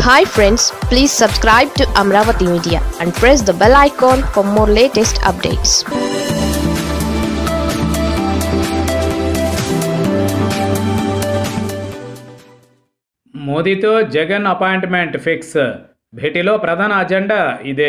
hi friends please subscribe to Amaravati media and press the bell icon for more latest updates మోదీతో Jagan appointment fix భేటీలో ప్రధాన agenda ఇదే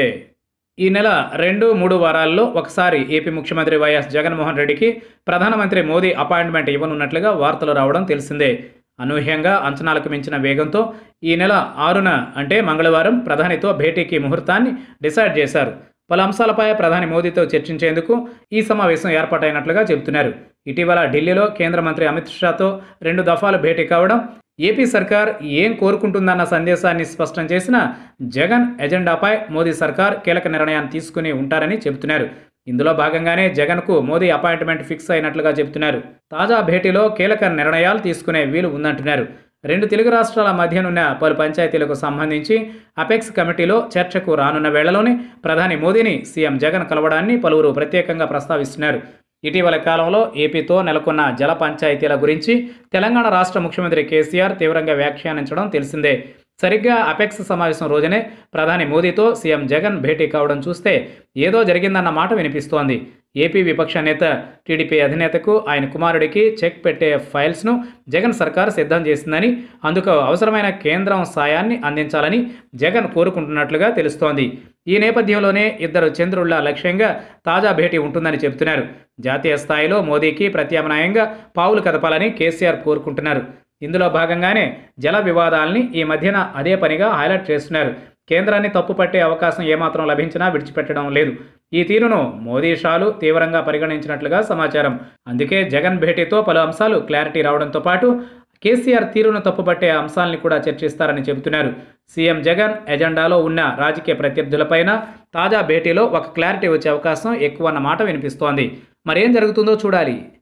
ఈ నెల రెండు మూడు వారాల్లో ఒకసారి ఏపీ ముఖ్యమంత్రి వైఎస్ జగన్మోహన్ రెడ్డికి ప్రధానమంత్రి మోదీ అపాయింట్మెంట్ ఇవ్వనున్నట్లుగా వార్తలు రావడం తెలిసిందే అనూహ్యంగా అంచనాలకు మించిన వేగంతో ఈ నెల ఆరున అంటే మంగళవారం ప్రధానితో భేటీకి ముహూర్తాన్ని డిసైడ్ చేశారు పలు అంశాలపై ప్రధాని మోదీతో చర్చించేందుకు ఈ సమావేశం ఏర్పాటైనట్లుగా చెబుతున్నారు ఇటీవల ఢిల్లీలో కేంద్ర మంత్రి అమిత్ షాతో రెండు దఫాలు భేటీ కావడం ఏపీ సర్కార్ ఏం కోరుకుంటుందన్న సందేశాన్ని స్పష్టం చేసిన జగన్ ఎజెండాపై మోదీ సర్కార్ కీలక నిర్ణయాన్ని తీసుకుని ఉంటారని చెబుతున్నారు ఇందులో భాగంగానే జగన్కు మోదీ అపాయింట్మెంట్ ఫిక్స్ అయినట్లుగా చెబుతున్నారు తాజా భేటీలో కీలక నిర్ణయాలు తీసుకునే వీలు ఉందంటున్నారు రెండు తెలుగు రాష్ట్రాల మధ్యనున్న పలు పంచాయతీలకు సంబంధించి అపెక్స్ కమిటీలో చర్చకు రానున్న వేళలోనే ప్రధాని మోదీని సీఎం జగన్ కలవడాన్ని పలువురు ప్రత్యేకంగా ప్రస్తావిస్తున్నారు ఇటీవల కాలంలో ఏపీతో నెలకొన్న జల పంచాయతీల గురించి తెలంగాణ రాష్ట్ర ముఖ్యమంత్రి కేసీఆర్ తీవ్రంగా వ్యాఖ్యానించడం తెలిసిందే సరిగ్గా అపెక్స్ సమావేశం రోజునే ప్రధాని మోదీతో సీఎం జగన్ భేటీ కావడం చూస్తే ఏదో జరిగిందన్న మాట వినిపిస్తోంది ఏపీ విపక్ష నేత టీడీపీ అధినేతకు ఆయన కుమారుడికి చెక్ పెట్టే ఫైల్స్ను జగన్ సర్కార్ సిద్ధం చేసిందని అందుకు అవసరమైన కేంద్రం సాయాన్ని అందించాలని జగన్ కోరుకుంటున్నట్లుగా తెలుస్తోంది ఈ నేపథ్యంలోనే ఇద్దరు చంద్రుళ్ల లక్ష్యంగా తాజా భేటీ ఉంటుందని చెబుతున్నారు జాతీయ స్థాయిలో మోదీకి ప్రత్యామ్నాయంగా పావులు కదపాలని కేసీఆర్ కోరుకుంటున్నారు ఇందులో భాగంగానే జల వివాదాల్ని ఈ మధ్యన అదే పనిగా హైలైట్ చేస్తున్నారు కేంద్రాన్ని తప్పుపట్టే అవకాశం ఏమాత్రం లభించినా విడిచిపెట్టడం లేదు ఈ తీరును మోదీ షాలు తీవ్రంగా పరిగణించినట్లుగా సమాచారం అందుకే జగన్ భేటీతో పలు అంశాలు క్లారిటీ రావడంతో పాటు కేసీఆర్ తీరును తప్పుపట్టే అంశాలని కూడా చర్చిస్తారని చెబుతున్నారు సీఎం జగన్ ఎజెండాలో ఉన్న రాజకీయ ప్రత్యర్థులపైన తాజా భేటీలో ఒక క్లారిటీ వచ్చే అవకాశం ఎక్కువన్న మాట వినిపిస్తోంది మరేం జరుగుతుందో చూడాలి